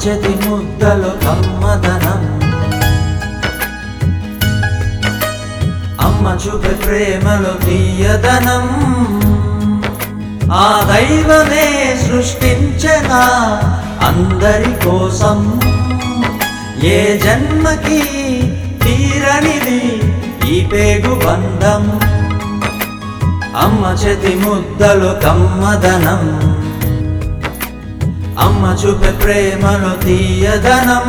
చేతి ముద్దలు కమ్మదనం అమ్మ చూపే ప్రేమలో తీయదనం ఆ దైవమే సృష్టించిన అందరి కోసం ఏ జన్మకి తీరనిది ఈ పేగు బంధం అమ్మ చేతి ముద్దలు కమ్మదనం అమ్మ చూపే ప్రేమలో తీయదనం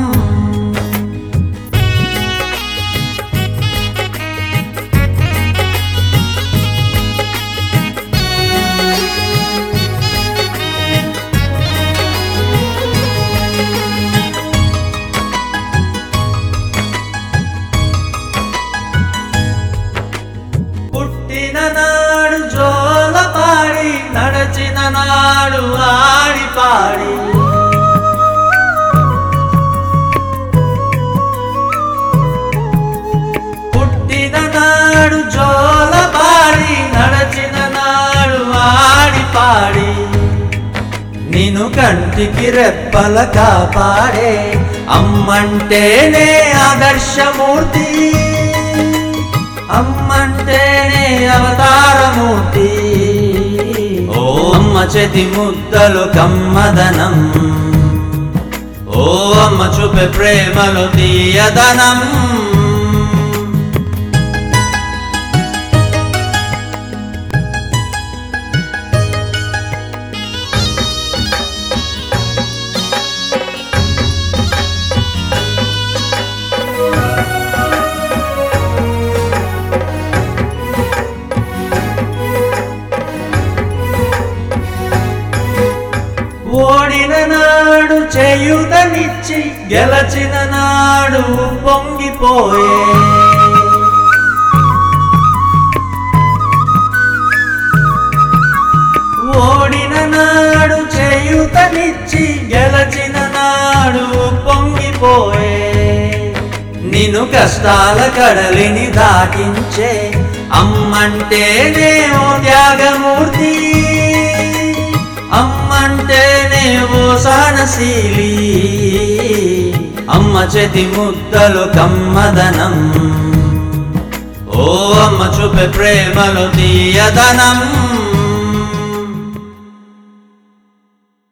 పుట్టిన నాడు జోల పాడి నడచిన నాడు ఆడి పాడి పుట్టిన నాడు జోల పాడి నడచిన నాడు ఆడి పాడి నిన్ను కంటికి రెప్పల కాపాడే అమ్మంటేనే ఆదర్శమూర్తి అమ్మంటేనే అవతారమూర్తి ఓ అమ్మ చేతి ముద్దలు కమ్మదనం ఓ అమ్మ చూపే ప్రేమలు తీయదనం ఓడిన నాడు చేయుతనిచ్చి గెలచిన నాడు పొంగిపోయే ఓడిన నాడు చేయుతనిచ్చి గెలచిన నాడు పొంగిపోయే నిన్ను కష్టాల కడలిని దాటించే అమ్మంటేనే ఓ త్యాగమూర్తి అమ్మంటేనే ఓ సహనశీలి అమ్మ చేతి ముద్దలు కమ్మదనం ఓ అమ్మ చూపే ప్రేమలు తీయదనం